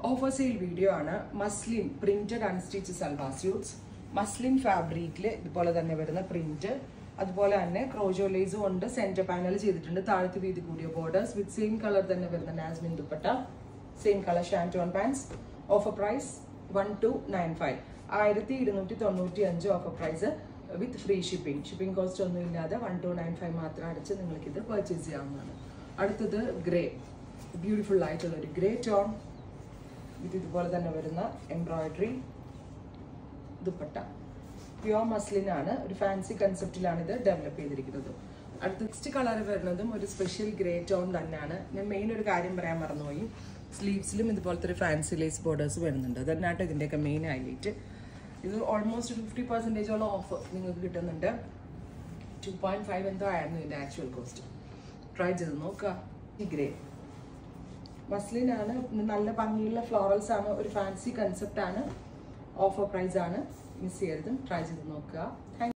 offer sale video ആണ് muslin printed unstitch salwar suits muslin ഫാബ്രിക്കിൽ ഇതുപോലെ തന്നെ വരുന്ന പ്രിന്റ് അതുപോലെ തന്നെ ക്രോജോ ലേസും ഉണ്ട് സെന്റർ പാനൽ ചെയ്തിട്ടുണ്ട് താഴത്ത് വീതി കൂടിയ ബോർഡേഴ്സ് വിത്ത് സെയിം കളർ തന്നെ വരുന്ന നാസ്മിൻ dupatta same colour shantoon pants offer price one two nine five ആയിരത്തി ഇരുന്നൂറ്റി തൊണ്ണൂറ്റി അഞ്ച് offer price with free shipping shipping cost ഒന്നും ഇല്ലാതെ വൺ ടു നയൻ ഫൈവ് മാത്രം അടച്ച് നിങ്ങൾക്ക് ഇത് പർച്ചേസ് ചെയ്യാവുന്നതാണ് അടുത്തത് ഗ്രേ ബ്യൂട്ടിഫുൾ ആയിട്ടുള്ള ഒരു ഗ്രേ ടോൺ ഇത് ഇതുപോലെ തന്നെ വരുന്ന എംബ്രോയിഡറി ദുപ്പട്ട പ്യുവർ മസ്ലിൻ ആണ് ഒരു ഫാൻസി കൺസെപ്റ്റിലാണ് ഇത് ഡെവലപ്പ് ചെയ്തിരിക്കുന്നത് അടുത്ത നെക്സ്റ്റ് കളർ വരുന്നതും ഒരു സ്പെഷ്യൽ ഗ്രേ ടോൺ തന്നെയാണ് ഞാൻ മെയിൻ ഒരു കാര്യം പറയാൻ മറന്നുപോയി സ്ലീവ്സിലും ഇതുപോലത്തെ ഒരു ഫാൻസി ലേസ് ബോർഡേഴ്സ് വരുന്നുണ്ട് അതന്നായിട്ട് ഇതിൻ്റെയൊക്കെ മെയിൻ ഹൈലൈറ്റ് ഇത് ഓൾമോസ്റ്റ് ഫിഫ്റ്റി പെർസെൻറ്റേജോളം ഓഫ് നിങ്ങൾക്ക് കിട്ടുന്നുണ്ട് ടു പോയിന്റ് ഫൈവ് എന്തോ ആയിരുന്നു ഇതിൻ്റെ ആക്ച്വൽ കോസ്റ്റ് ട്രൈ ചെയ്ത് നോക്കുക ഈ ഗ്രേ മസ്ലിൻ ആണ് നല്ല ഭംഗിയുള്ള ഫ്ലോറൽസ് ആണ് ഒരു ഫാൻസി കൺസെപ്റ്റ് ആണ് ഓഫർ പ്രൈസ് ആണ് മിസ് ചെയ്യരുത് ട്രൈ ചെയ്ത് നോക്കുക താങ്ക്